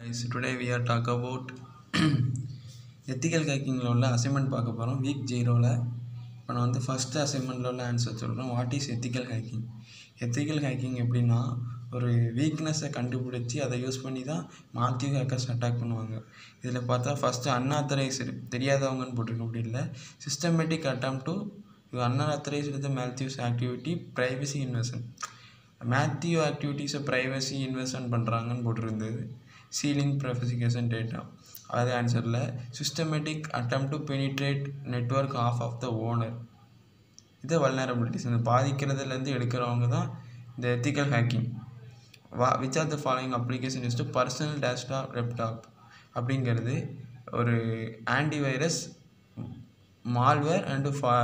guys today we are talk about ethical ஹேக்கிங்கில் உள்ள assignment பார்க்க போகிறோம் வீக் ஜீரோவில் இப்போ நான் வந்து ஃபஸ்ட்டு அசைன்மெண்ட்டில் உள்ள ஆன்சர் சொல்கிறேன் what is ethical hacking ethical hacking எப்படின்னா ஒரு வீக்னஸை கண்டுபிடிச்சி அதை யூஸ் பண்ணி தான் மாற்றி ஹேக்கர்ஸ் அட்டாக் பண்ணுவாங்க இதில் பார்த்தா ஃபஸ்ட்டு அன்ஆத்தரைஸ்டு தெரியாதவங்கன்னு போட்டிருக்கோம் அப்படி இல்லை systematic attempt to unauthorized malicious activity privacy invasion மேத்யூ ஆக்டிவிட்டீஸை ப்ரைவசி இன்வெஸ்ட்மெண்ட் பண்ணுறாங்கன்னு போட்டிருந்தது சீலிங் ப்ரெஃபிகேஷன் டேட்டா அது ஆன்சரில் systematic attempt to penetrate network of of the owner இது வல்னரபிலிட்டிஸ் இந்த பாதிக்கிறதுலேருந்து எடுக்கிறவங்க தான் இந்த எத்திக்கல் ஹேக்கிங் வா which are the following application is to personal desktop laptop அப்படிங்கிறது ஒரு ஆன்டிவைரஸ் மால்வேர் அண்டு ஃபா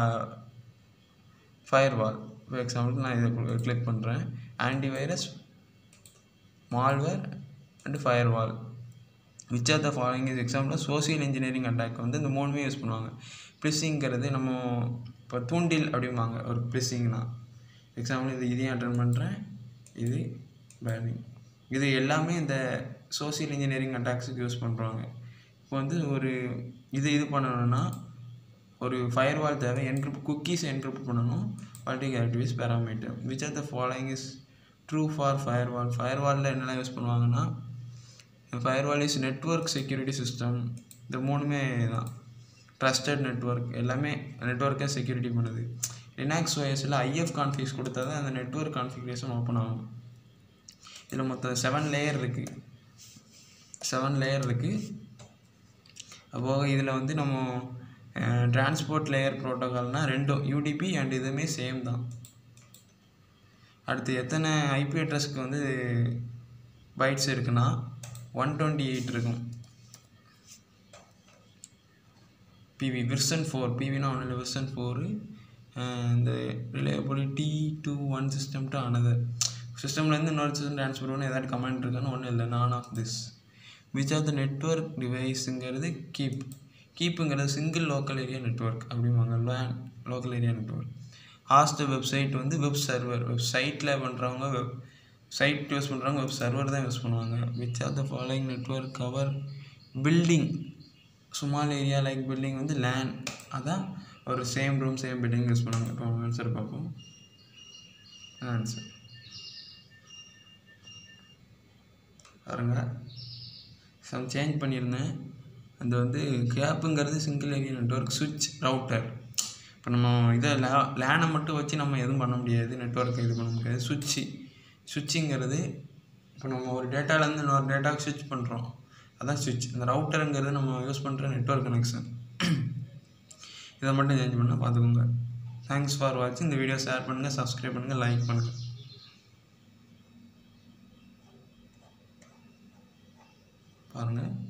ஃபயர்வால் ஃபார் எக்ஸாம்பிளுக்கு நான் இதை கிளிக் பண்ணுறேன் antivirus malware and firewall which are the following is example social engineering attack வந்து இந்த மூணுமே யூஸ் பண்ணுவாங்க ப்ரிஸ்ஸிங்கிறது நம்ம இப்போ தூண்டில் அப்படிம்பாங்க ஒரு ப்ரிஸ்ஸிங்னா எக்ஸாம்பிள் இது இதையும் அட்டன் பண்ணுறேன் இது பேனிங் இது எல்லாமே இந்த சோசியல் இன்ஜினியரிங் அட்டாக்ஸுக்கு யூஸ் பண்ணுறாங்க இப்போ வந்து ஒரு இது இது பண்ணணும்னா ஒரு ஃபயர்வால் தேவை என்கிரிப்ட் குக்கீஸ் என்கிரிப்ட் பண்ணணும் பல்டிக் ActiveX parameter which are the following is true for firewall ஃபயர்வாலில் என்னெல்லாம் யூஸ் பண்ணுவாங்கன்னா firewall is network security system இந்த மூணுமே தான் ட்ரஸ்டட் நெட்ஒர்க் எல்லாமே நெட்ஒர்க்கை செக்யூரிட்டி பண்ணுது லினாக்ஸ் ஓஎஸில் ஐஎஃப் கான்ஃபிக்ஸ் கொடுத்தா தான் அந்த நெட்ஒர்க் கான்ஃபிகரேஷன் ஓப்பன் ஆகும் இதில் மொத்தம் செவன் லேயர் இருக்குது செவன் லேயர் இருக்குது அப்போது இதில் வந்து நம்ம டிரான்ஸ்போர்ட் லேயர் ப்ரோட்டோகால்னால் ரெண்டும் யூடிபி அண்ட் இதுவுமே சேம் தான் அடுத்து எத்தனை ஐபி அட்ரஸ்க்கு வந்து பைட்ஸ் இருக்குன்னா ஒன் டுவெண்ட்டி எயிட் இருக்கும் பிவி விர்சன் ஃபோர் பிவினா ஒன்றும் இல்லை விர்சன் ஃபோரு இந்த reliability to one system to another சிஸ்டம்லேருந்து இன்னொரு சிஸ்டம் ட்ரான்ஸ்ஃபர் பண்ணி ஏதாவது கமெண்ட் இருக்கான்னு ஒன்றும் இல்லை நான் of this which are the network டிவைஸுங்கிறது கீப் கீப்புங்கிறது சிங்கிள் லோக்கல் ஏரியா நெட்ஒர்க் அப்படிம்பாங்க LAN local area network host website வந்து வெப் சர்வர் வெப் சைட்டில் பண்ணுறவங்க வெப் சைட் யூஸ் பண்ணுறவங்க வெப் சர்வர் தான் யூஸ் பண்ணுவாங்க which are the following network cover building small area like building வந்து லேன் அதான் ஒரு same room same building use பண்ணுவாங்க இப்போ ஆன்சர் பார்ப்போம் ஆன்சர் பாருங்க சம் சேஞ்ச் பண்ணியிருந்தேன் அந்த வந்து கேப்புங்கிறது சிங்கிள் ஏரியா நெட்ஒர்க் சுவிட்ச் ரவுட்டர் இப்போ நம்ம இதை லே லேனை மட்டும் வச்சு நம்ம எதுவும் பண்ண முடியாது நெட்ஒர்க்கை இது பண்ண முடியாது சுவிட்சு சுவிட்சுங்கிறது இப்போ நம்ம ஒரு டேட்டாலேருந்து இன்னொரு டேட்டாவுக்கு ஸ்விட்ச் பண்ணுறோம் அதான் சுவிட்ச் இந்த ரவுட்டருங்கிறது நம்ம யூஸ் பண்ணுற நெட்ஒர்க் கனெக்ஷன் இதை மட்டும் சேஞ்ச் பண்ணால் பார்த்துக்கோங்க தேங்க்ஸ் ஃபார் வாட்சிங் இந்த வீடியோ ஷேர் பண்ணுங்கள் சப்ஸ்கிரைப் பண்ணுங்கள் லைக் பண்ணுங்கள் பாருங்கள்